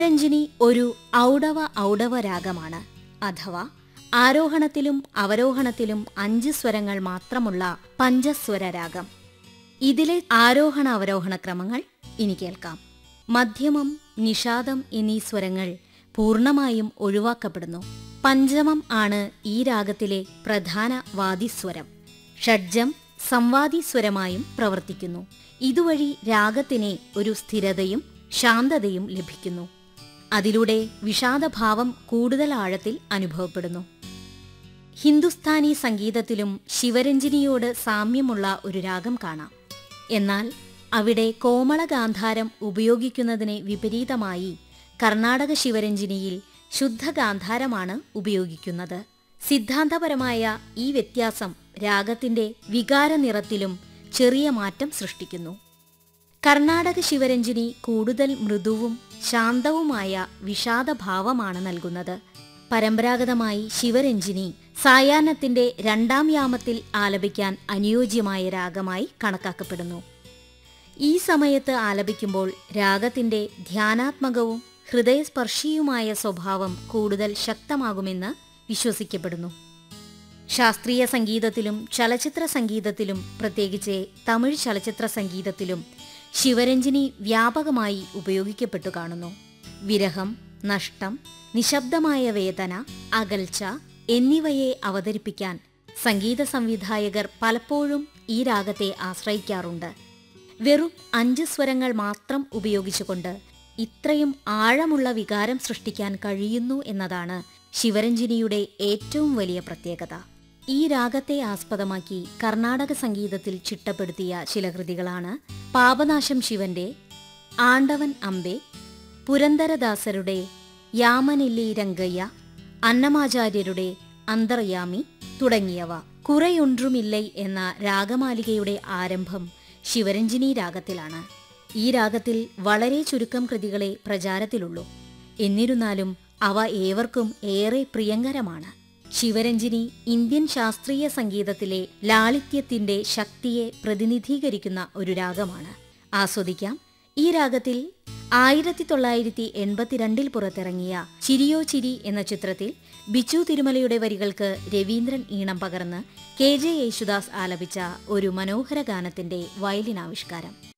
രഞ്ജിനി ഒരു ഔഡവ ഔഡവ രാഗമാണ് അഥവാ ആരോഹണത്തിലും അവരോഹണത്തിലും അഞ്ച് സ്വരങ്ങൾ മാത്രമുള്ള പഞ്ചസ്വര രാഗം ഇതിലെ ആരോഹണ അവരോഹണ ക്രമങ്ങൾ ഇനി കേൾക്കാം മധ്യമം നിഷാദം എന്നീ സ്വരങ്ങൾ പൂർണ്ണമായും ഒഴിവാക്കപ്പെടുന്നു പഞ്ചമം ആണ് ഈ രാഗത്തിലെ പ്രധാന വാദിസ്വരം ഷഡ്ജം സംവാദിസ്വരമായും പ്രവർത്തിക്കുന്നു ഇതുവഴി രാഗത്തിന് ഒരു സ്ഥിരതയും ശാന്തതയും ലഭിക്കുന്നു അതിലൂടെ വിഷാദഭാവം കൂടുതൽ ആഴത്തിൽ അനുഭവപ്പെടുന്നു ഹിന്ദുസ്ഥാനി സംഗീതത്തിലും ശിവരഞ്ജിനിയോട് സാമ്യമുള്ള ഒരു രാഗം കാണാം എന്നാൽ അവിടെ കോമളഗാന്ധാരം ഉപയോഗിക്കുന്നതിന് വിപരീതമായി കർണാടക ശിവരഞ്ജിനിയിൽ ശുദ്ധഗാന്ധാരമാണ് ഉപയോഗിക്കുന്നത് സിദ്ധാന്തപരമായ ഈ വ്യത്യാസം രാഗത്തിന്റെ വികാരനിറത്തിലും ചെറിയ മാറ്റം സൃഷ്ടിക്കുന്നു കർണാടക ശിവരഞ്ജിനി കൂടുതൽ മൃദുവും ശാന്തവുമായ വിഷാദഭാവമാണ് നൽകുന്നത് പരമ്പരാഗതമായി ശിവരഞ്ജിനി സായാഹ്നത്തിന്റെ രണ്ടാം യാമത്തിൽ ആലപിക്കാൻ അനുയോജ്യമായ രാഗമായി കണക്കാക്കപ്പെടുന്നു ഈ സമയത്ത് ആലപിക്കുമ്പോൾ രാഗത്തിന്റെ ധ്യാനാത്മകവും ഹൃദയസ്പർശിയുമായ സ്വഭാവം കൂടുതൽ ശക്തമാകുമെന്ന് വിശ്വസിക്കപ്പെടുന്നു ശാസ്ത്രീയ സംഗീതത്തിലും ചലച്ചിത്ര സംഗീതത്തിലും പ്രത്യേകിച്ച് തമിഴ് ചലച്ചിത്ര സംഗീതത്തിലും ശിവരഞ്ജിനി വ്യാപകമായി ഉപയോഗിക്കപ്പെട്ടു കാണുന്നു വിരഹം നഷ്ടം നിശബ്ദമായ വേദന അകൽച്ച എന്നിവയെ അവതരിപ്പിക്കാൻ സംഗീത സംവിധായകർ പലപ്പോഴും ഈ രാഗത്തെ ആശ്രയിക്കാറുണ്ട് വെറും അഞ്ച് സ്വരങ്ങൾ മാത്രം ഉപയോഗിച്ചുകൊണ്ട് ഇത്രയും ആഴമുള്ള വികാരം സൃഷ്ടിക്കാൻ കഴിയുന്നു എന്നതാണ് ശിവരഞ്ജിനിയുടെ ഏറ്റവും വലിയ പ്രത്യേകത ഈ രാഗത്തെ ആസ്പദമാക്കി കർണാടക സംഗീതത്തിൽ ചിട്ടപ്പെടുത്തിയ ചില കൃതികളാണ് പാപനാശം ശിവന്റെ ആണ്ടവൻ അമ്പെ പുരന്ദരദാസരുടെ യാമനില്ലി രംഗയ്യ അന്നമാചാര്യരുടെ അന്തർയാമി തുടങ്ങിയവ കുറയൊன்றுമില്ലൈ എന്ന രാഗമാലികയുടെ ആരംഭം ശിവരഞ്ജിനി രാഗത്തിലാണ് ഈ രാഗത്തിൽ വളരെ ചുരുക്കം കൃതികളെ പ്രചാരത്തിലുള്ളൂ എന്നിരുന്നാലും അവ ഏവർക്കും ഏറെ പ്രിയങ്കരമാണ് ശിവരഞ്ജിനി ഇന്ത്യൻ ശാസ്ത്രീയ സംഗീതത്തിലെ ലാളിത്യത്തിന്റെ ശക്തിയെ പ്രതിനിധീകരിക്കുന്ന ഒരു രാഗമാണ് ആസ്വദിക്കാം ഈ രാഗത്തിൽ ആയിരത്തി തൊള്ളായിരത്തി എൺപത്തിരണ്ടിൽ പുറത്തിറങ്ങിയ ചിരിയോ ചിരി എന്ന ചിത്രത്തിൽ ബിച്ചു തിരുമലയുടെ വരികൾക്ക് രവീന്ദ്രൻ ഈണം പകർന്ന് കെ ജെ യേശുദാസ് ആലപിച്ച ഒരു മനോഹര ഗാനത്തിന്റെ വയലിൻ ആവിഷ്കാരം